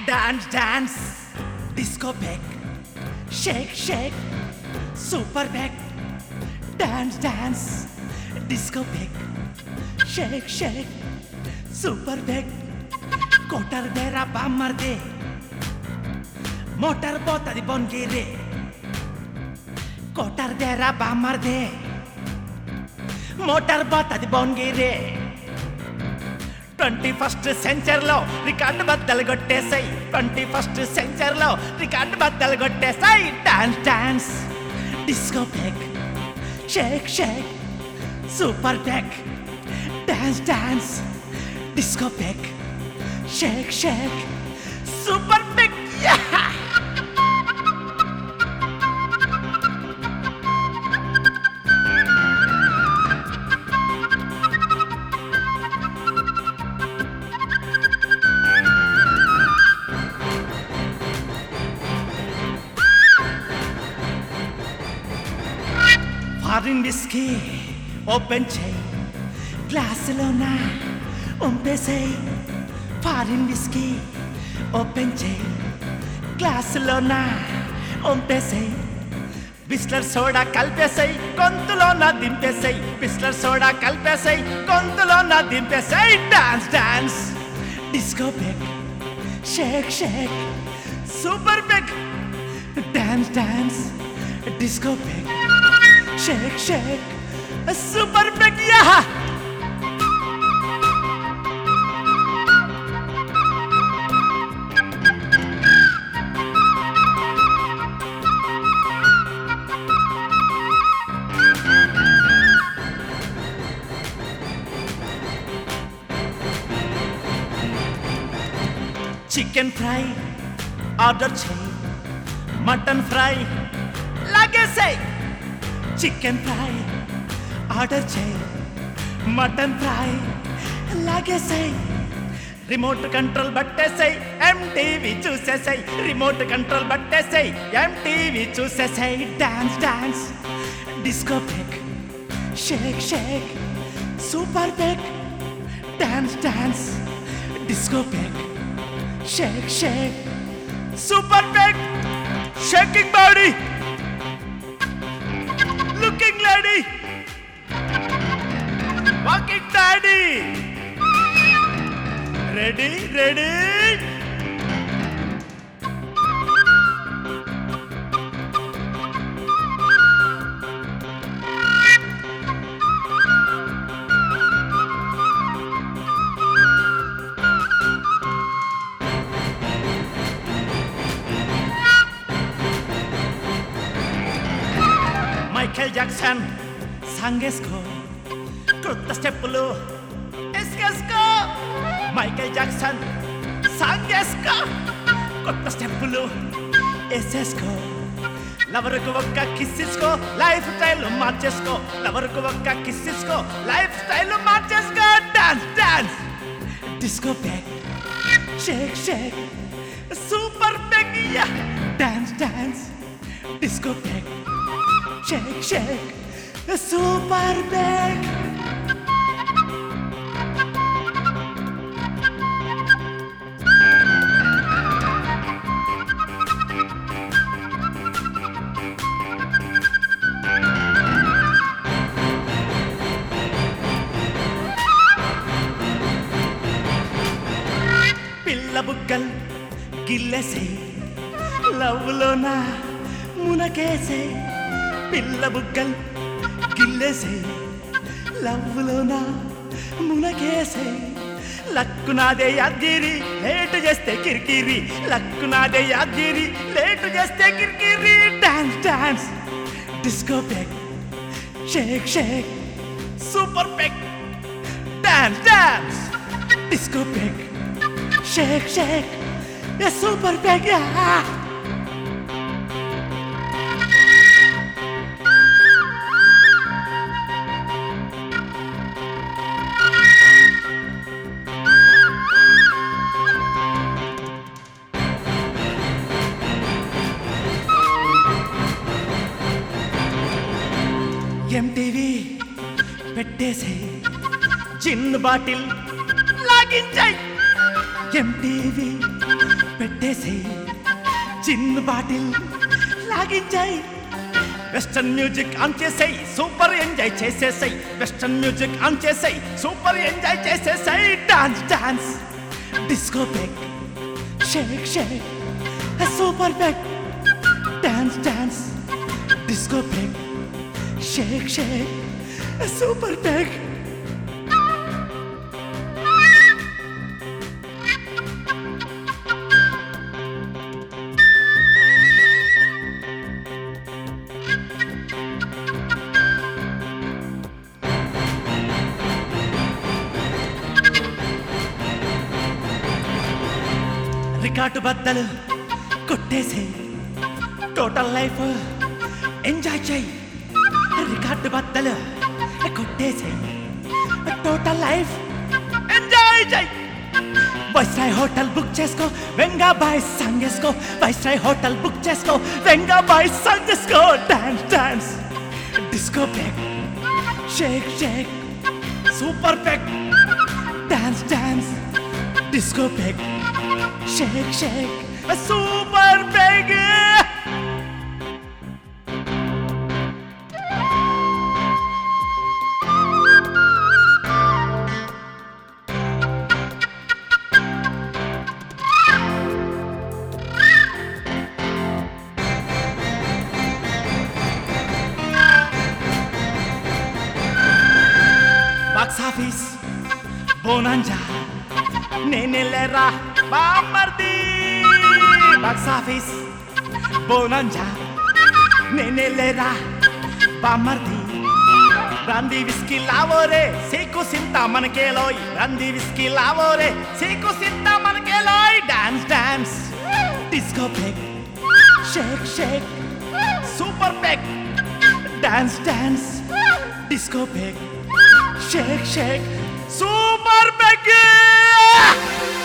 dance dance disco back shake shake super back dance dance disco back shake shake super back quarter బేరా బామ్మర్దే motor పోతుంది బొన్గిరే quarter బేరా బామ్మర్దే motor పోతుంది బొన్గిరే ట్వంటీ ఫస్ట్ సెంచరీలో రికార్డు బద్దలు కొట్టేసాయి ట్వంటీ ఫస్ట్ సెంచరీలో రికార్డు బద్దలు కొట్టేసాయి dance dance disco back shake shake super back dance dance disco back shake shake super back foreign whisky open చేయి గ్లాసులోన ఉంపేసేయి ఫారిన్ విస్కీ ఓపెన్ చేయి గ్లాసులోన ఉంపేసేయి బిస్లర్ సోడా కలిపేసాయి గొంతులోన దింపేసాయి బిస్లర్ సోడా కలిపేసాయి గొంతులోన దింపేసాయి dance dance disco beck shake shake super beck dance dance disco beck shake shake super beck yeah chicken fry order చేయి మటన్ ఫ్రై లాగేసాయి చికెన్ ఫ్రై ఆర్డర్ చేయి మటన్ ఫ్రై లాగేసాయి రిమోట్ కంట్రోల్ బట్టేసాయి MTV చూసేసాయి remote control బట్టేసాయి MTV చూసేసాయి dance dance disco beck shake shake super beck dance dance disco beck shake shake super beck shaking body looking lady walking daddy ready ready Michael Jackson సాంగేసుకో కొత్త స్టెప్పులు ఎస్కేసుకో Michael Jackson సాంగేసుకో కొత్త స్టెప్పులు ఎస్సేసుకో లవరుకు ఒక్క కిస్సిసుకో లైఫ్ స్టైల్ మార్చేసుకో లవరుకు ఒక్క కిస్సిసుకో లైఫ్ స్టైల్ మార్చేసుకో dance dance disco back shake shake super back dance dance disco back shake shake super back పిల్ల బుగ్గల్ గిల్లెసే లవ్లోన మునకేసే పిల్ల బుగ్గల్ గిల్లెసే లవ్లోన మునకేసే లక్కునాదే యాద్గిరి లేటు చేస్తే కిరికిరి లక్కునాదే యాద్గిరి లేటు చేస్తే కిరికిరి dance dance disco peck shake shake super peck dance dance disco peck shake shake super peck MTV పెట్టేసే gin bottle లాగించాయి ఎంటీవీ పెట్టేసే చిన్న బాటిల్ లాగించాయి వెస్టర్న్ మ్యూజిక్ ఆన్ చేసాయి సూపర్ ఎంజాయ్ చేసేసాయి వెస్టర్న్ మ్యూజిక్ ఆన్ చేసాయి సూపర్ ఎంజాయ్ చేసేసాయి dance dance disco peck shake shake super peck dance dance disco peck shake shake super peck record బద్దలు కొట్టేసే టోటల్ లైఫ్ ఎంజాయ్ చేయి record బద్దలు కొట్టేసే total life enjoy చేయి Viceroy hotel book చేసుకో Venga boy song చేసుకో Viceroy hotel book చేసుకో Venga boy song చేసుకో dance dance disco peck shake shake super peck dance dance disco peck shake shake super peck box office bonanza నేనెళ్ళరా బామ్మర్ది box office bonanza నేనెళ్ళరా బామ్మర్ది రంది whisky లావోరే సీకు సింత మనకేలోయ్ రంది విస్కీ లావోరే సీకు సింత మనకేలోయ్ dance dance disco peck shake shake super peck dance dance disco peck shake shake super పెక్